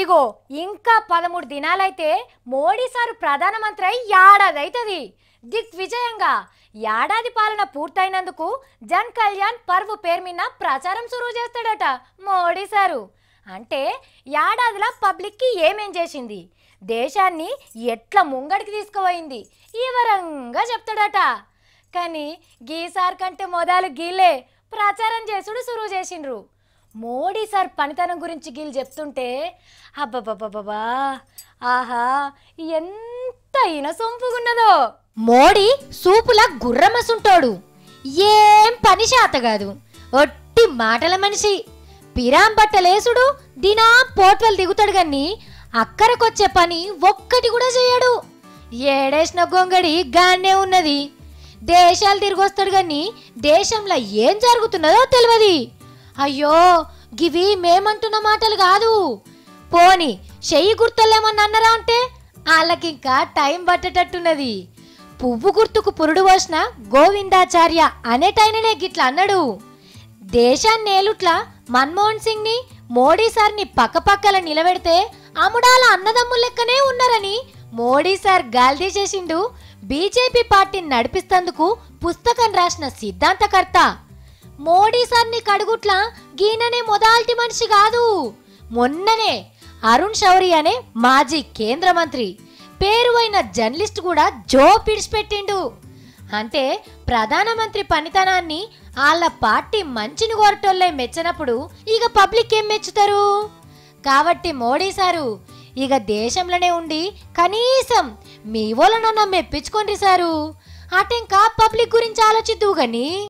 ఇగో ఇంకా పదమూడు దినాలైతే మోడీ సారు ప్రధానమంత్రి అయి ఏడాది అవుతుంది దిగ్విజయంగా ఏడాది పాలన పూర్తయినందుకు జన్ కళ్యాణ్ పర్వ్ పేరు మీద ప్రచారం సురువు చేస్తాడట మోడీ సారు అంటే ఏడాదిలా పబ్లిక్కి ఏమేం చేసింది దేశాన్ని ఎట్లా ముంగడికి తీసుకుపోయింది వివరంగా చెప్తాడట కానీ గీసార్ కంటే మొదలు గీలే ప్రచారం చేసుడు సురువు చేసిండ్రు మోడీ సార్ పనితనం గురించి గీలు చెప్తుంటే అబ్బబ్బబ్బబ్బా ఆహా ఎంత ఇనసొంపుగున్నదో మోడీ సూపుల గుర్రమసుంటోడు ఏం పని శాత కాదు ఒట్టి మాటల మనిషి పిరాం బట్టలేసుడు దినా పోట్వలు దిగుతాడు గాని అక్కరకొచ్చే పని ఒక్కటి కూడా చేయడు ఏడేసిన గొంగడి గానే ఉన్నది దేశాలు తిరిగొస్తాడు గాని దేశంలో ఏం జరుగుతున్నదో తెలియదు అయ్యో గివి మేమంటున్న మాటలు కాదు పోని చెయ్యి గుర్తులేమన్నా అన్నరా అంటే వాళ్ళకింకా టైం పట్టేటట్టున్నది పువ్వు గుర్తుకు పురుడు పోసిన గోవిందాచార్య అనేటైననే గిట్లా అన్నాడు దేశాన్ని ఏలుట్ల మన్మోహన్ సింగ్ ని మోడీ సార్ని పక్కపక్కల నిలబెడితే అముడాల అన్నదమ్ముల లెక్కనే ఉన్నారని మోడీ సార్ గాల్దీ చేసిండు బీజేపీ పార్టీని నడిపిస్తందుకు పుస్తకం రాసిన సిద్ధాంతకర్త మోడీ సార్ని కడుగుట్ల గీననే మొదటి మనిషి కాదు మొన్ననే అరుణ్ శౌరి అనే మాజీ కేంద్ర మంత్రి పేరువైన జర్నలిస్ట్ కూడా జో పిడిచిపెట్టిండు అంటే ప్రధానమంత్రి పనితనాన్ని వాళ్ళ పార్టీ మంచిని కోరటోళ్ళే మెచ్చనప్పుడు ఇక పబ్లిక్ ఏం మెచ్చుతారు కాబట్టి మోడీ సారు ఇక దేశంలోనే ఉండి కనీసం మీ వాళ్ళనన్నా మెప్పించుకోండి సారు అటెంకా పబ్లిక్ గురించి ఆలోచిద్దువు గాని